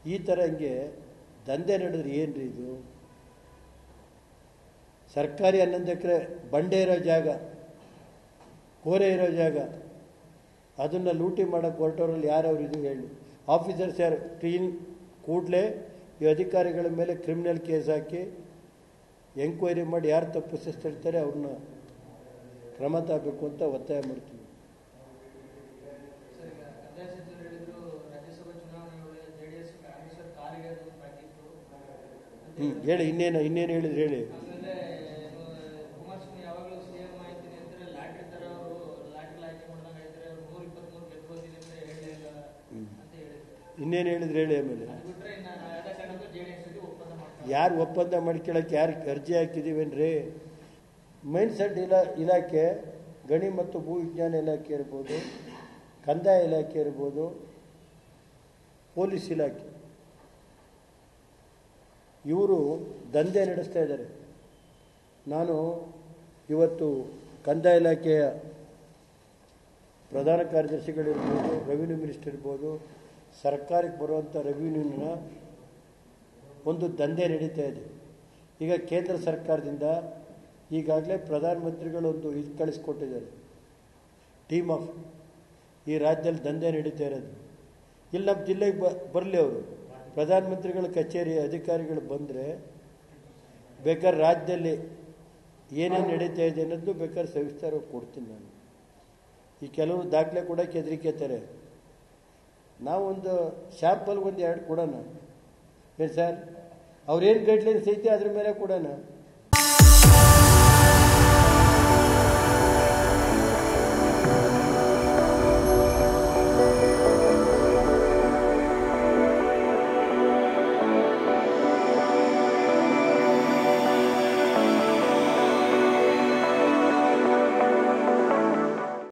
ಈ ಥರ ಹಿಂಗೆ ದಂಧೆ ನಡೆದ್ರೆ ಏನ್ರಿ ಇದು ಸರ್ಕಾರಿ ಹನ್ನೊಂದು ಎಕರೆ ಬಂಡೆ ಇರೋ ಜಾಗ ಕೋರೆ ಇರೋ ಜಾಗ ಅದನ್ನು ಲೂಟಿ ಮಾಡೋಕ್ಕೆ ಹೊರಟೋರಲ್ಲಿ ಯಾರವ್ರು ಇದು ಹೇಳಿ ಆಫೀಸರ್ಸ್ ಯಾರು ಕ್ಲೀನ್ ಕೂಡಲೇ ಈ ಅಧಿಕಾರಿಗಳ ಮೇಲೆ ಕ್ರಿಮಿನಲ್ ಕೇಸ್ ಹಾಕಿ ಎಂಕ್ವೈರಿ ಮಾಡಿ ಯಾರು ತಪ್ಪಿಸ್ತಿರ್ತಾರೆ ಅವ್ರನ್ನ ಕ್ರಮ ತಗಬೇಕು ಅಂತ ಒತ್ತಾಯ ಮಾಡ್ತೀವಿ ಸರ್ ಈಗ ಕಂದಾಯ ಸಚಿವರು ಹೇಳಿದ್ರು ರಾಜ್ಯಸಭಾ ಚುನಾವಣೆ ವೇಳೆ ಜೆಡಿಎಸ್ ಕಾಂಗ್ರೆಸ್ ಕಾರಿಗೆ ಅದು ಹಾಕಿತ್ತು ಅಂತ ಹ್ಞೂ ಹೇಳಿ ಇನ್ನೇನು ಇನ್ನೇನು ಹೇಳಿದ್ರು ಹೇಳಿ ಆಮೇಲೆ ಏನು, ಕುಮಾರಸ್ವಾಮಿ ಯಾವಾಗಲೂ ಸಿಎಂ ಆಯ್ತೀನಿ ಅಂದ್ರೆ ಲಾಟ್ರಿ ತರ ಅವರು ಲಾಟ್ರಿ ಆಯ್ಕೆ ಮಾಡ್ದಂಗೆ ಆಯ್ತಾರೆ ಅವ್ರು ನೂರ ಇಪ್ಪತ್ಮೂರು ಗೆದ್ಬೋದಿಲ್ಲ ಅಂತ ಹೇಳಲೇ ಇಲ್ಲ ಅಂತ ಹೇಳಿದ್ರು ಇನ್ನೇನು ಹೇಳಿದ್ರು ಹೇಳಿ ಆಮೇಲೆ ಅದು ಬಿಟ್ರೆ ಇನ್ನು ಎಲ್ಲ ಕಾರಣಕ್ಕೂ ಜೆ ಡಿ ಎಸ್ ಜೊತೆ ಒಪ್ಪಂದ ಮಾಡ್ತಾರೆ ಯಾರು ಒಪ್ಪಂದ ಮಾಡ್ಕೊಳಕ್ಕೆ ಯಾರು ಅರ್ಜಿ ಹಾಕಿದ್ದೀವೇನ್ರಿ ಮೈನ್ ಸೆಟ್ ಇಲಾ ಇಲಾಖೆ ಗಣಿ ಮತ್ತು ಭೂ ವಿಜ್ಞಾನ ಇಲಾಖೆ ಇರ್ಬೋದು ಕಂದಾಯ ಇಲಾಖೆ ಇರ್ಬೋದು ಪೊಲೀಸ್ ಇಲಾಖೆ ಇವರು ದಂಧೆ ನಡೆಸ್ತಾ ಇದ್ದಾರೆ ನಾನು ಇವತ್ತು ಕಂದಾಯ ಇಲಾಖೆಯ ಪ್ರಧಾನ ಕಾರ್ಯದರ್ಶಿಗಳಿರ್ಬೋದು ರೆವಿನ್ಯೂ ಮಿನಿಸ್ಟರ್ ಇರ್ಬೋದು ಸರ್ಕಾರಕ್ಕೆ ಬರುವಂಥ ರೆವಿನ್ಯೂನ ಒಂದು ದಂಧೆ ನಡೀತಾ ಇದೆ ಈಗ ಕೇಂದ್ರ ಸರ್ಕಾರದಿಂದ ಈಗಾಗಲೇ ಪ್ರಧಾನಮಂತ್ರಿಗಳು ಒಂದು ಇದು ಕಳಿಸ್ಕೊಟ್ಟಿದ್ದಾರೆ ಟೀಮ್ ಆಫ್ ಈ ರಾಜ್ಯದಲ್ಲಿ ದಂಧೆ ನಡೀತಾ ಇರೋದು ಇಲ್ಲಿ ನಮ್ಮ ಜಿಲ್ಲೆಗೆ ಬ ಬರಲಿ ಅವರು ಪ್ರಧಾನಮಂತ್ರಿಗಳ ಕಚೇರಿ ಅಧಿಕಾರಿಗಳು ಬಂದರೆ ಬೇಕಾದ್ರೆ ರಾಜ್ಯದಲ್ಲಿ ಏನೇನು ನಡೀತಾ ಇದೆ ಅನ್ನೋದು ಬೇಕಾದ್ರೆ ಸವಿಸ್ತಾರವಾಗಿ ಕೊಡ್ತೀನಿ ನಾನು ಈ ಕೆಲವರು ದಾಖಲೆ ಕೊಡೋಕೆ ಹೆದರಿಕೆತಾರೆ ನಾವೊಂದು ಶಾಂಪಲ್ ಒಂದು ಎರಡು ಕೊಡೋಣ ಏನು ಸರ್ ಅವ್ರೇನು ಗೈಡ್ಲೈನ್ಸ್ ಐತೆ ಅದ್ರ ಮೇಲೆ ಕೊಡೋಣ